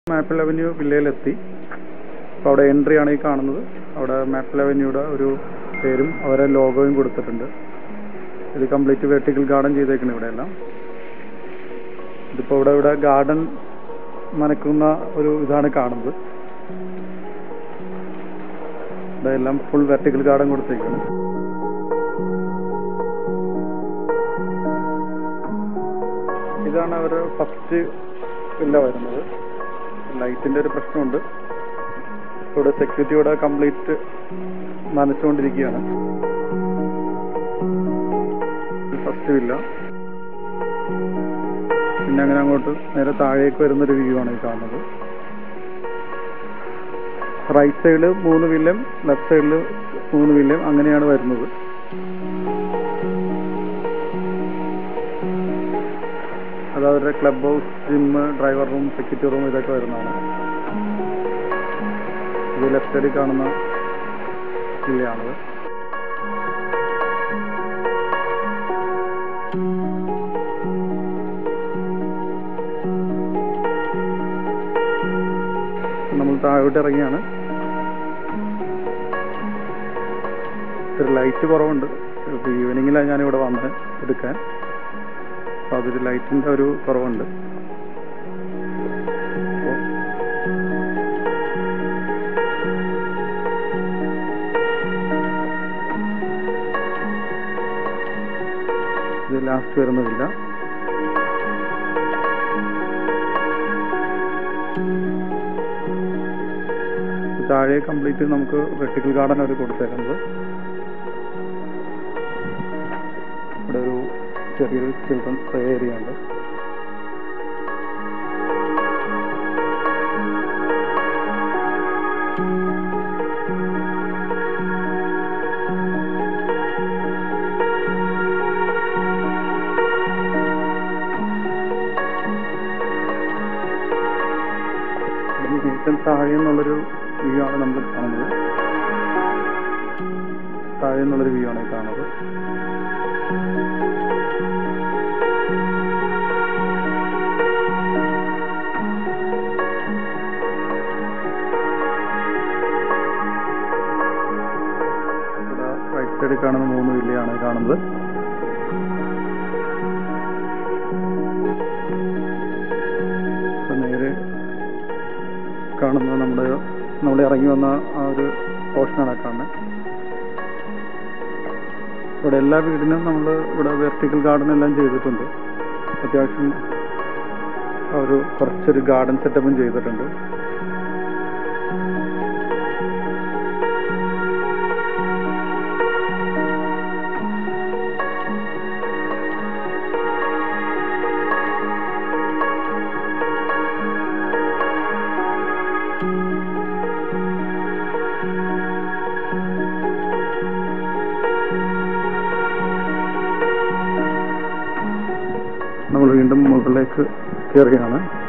maple avenue വില്ലയിലെത്തി അപ്പോൾ അവിടെ entry ആണ് ഈ കാണുന്നത് അവിടെ മാപ്പിൾ അവന്യൂയുടെ ഒരു പേരും അവരെ ലോഗോയും കൊടുത്തിട്ടുണ്ട് ഇത് കംപ്ലീറ്റ് വെർട്ടിക്കൽ ഗാർഡൻ ചെയ്തേക്കണം ഇവിടെ എല്ലാം ഇതിപ്പോൾ ഇവിടെ ഇവിടെ ഗാർഡൻ നനക്കുന്ന ഒരു ഇതാണ് കാണുന്നത് ഇവിടെ എല്ലാം ഫുൾ വെർട്ടിക്കൽ ഗാർഡൻ കൊടുത്തേക്കാണ് ഇതാണ് അവർ ഫസ്റ്റ് വില്ല വരുന്നത് ലൈറ്റിന്റെ ഒരു പ്രശ്നമുണ്ട് ഇവിടെ സെക്യൂരിറ്റി ഇവിടെ കംപ്ലീറ്റ് നനച്ചുകൊണ്ടിരിക്കുകയാണ് ഫസ്റ്റ് വില്ല പിന്നെ അങ്ങനെ അങ്ങോട്ട് നേരെ താഴേക്ക് വരുന്നൊരു വ്യൂ ആണ് ഈ കാണുന്നത് റൈറ്റ് സൈഡിൽ മൂന്ന് വില്ലം ലെഫ്റ്റ് സൈഡിൽ മൂന്ന് വില്ലം അങ്ങനെയാണ് വരുന്നത് അത് അവരുടെ club house gym driver room security room ഇതൊക്കെ വരുന്നതാണ് ഇത് ലെഫ്റ്റ് സൈഡിൽ കാണുന്ന വില്ലയാണത് നമ്മൾ താഴോട്ട് ഇറങ്ങിയാണ് ഒരു ലൈറ്റ് കുറവുണ്ട് ഇപ്പോൾ ഈവനിങ്ങിലാണ് ഞാനിവിടെ വന്ന് എടുക്കാൻ അപ്പോൾ അതൊരു ലൈറ്റിൻ്റെ ഒരു കുറവുണ്ട് അപ്പോൾ ഇത് ലാസ്റ്റ് വരുന്നതില്ല താഴെ കംപ്ലീറ്റ് നമുക്ക് വെർട്ടിക്കൽ ഗാർഡൻ അവർ കൊടുത്തേക്കുന്നത് ഇവിടെ ഒരു ചെറിയൊരു ചിൽഡ്രൻസ് പ്ലേ ഏരിയ ഉണ്ട് ഇവിടുന്ന് ഏറ്റവും താഴെ നിന്നുള്ളൊരു വ്യൂ ആണ് നമ്മൾ കാണുന്നത് താഴെ നിന്നുള്ളൊരു വ്യൂ ആണ് ഈ കാണുന്നത് ഇവിടെ റൈറ്റ് സൈഡിൽ കാണുന്ന മൂന്ന് വില്ലയാണ് ഈ കാണുന്നത് ഇപ്പൊ നേരെ കാണുന്നത് നമ്മുടെ നമ്മൾ ഇറങ്ങി വന്ന ആ ഒരു പോർഷനാണ് കാണുന്നത് ഇവിടെ എല്ലാ വീടിനും നമ്മൾ ഇവിടെ വെർട്ടിക്കൽ ഗാർഡൻ എല്ലാം ചെയ്തിട്ടുണ്ട് അത്യാവശ്യം ഒരു കുറച്ചൊരു ഗാർഡൻ സെറ്റപ്പും ചെയ്തിട്ടുണ്ട് നമ്മൾ വീണ്ടും മുകളിലേക്ക് കയറുകയാണ്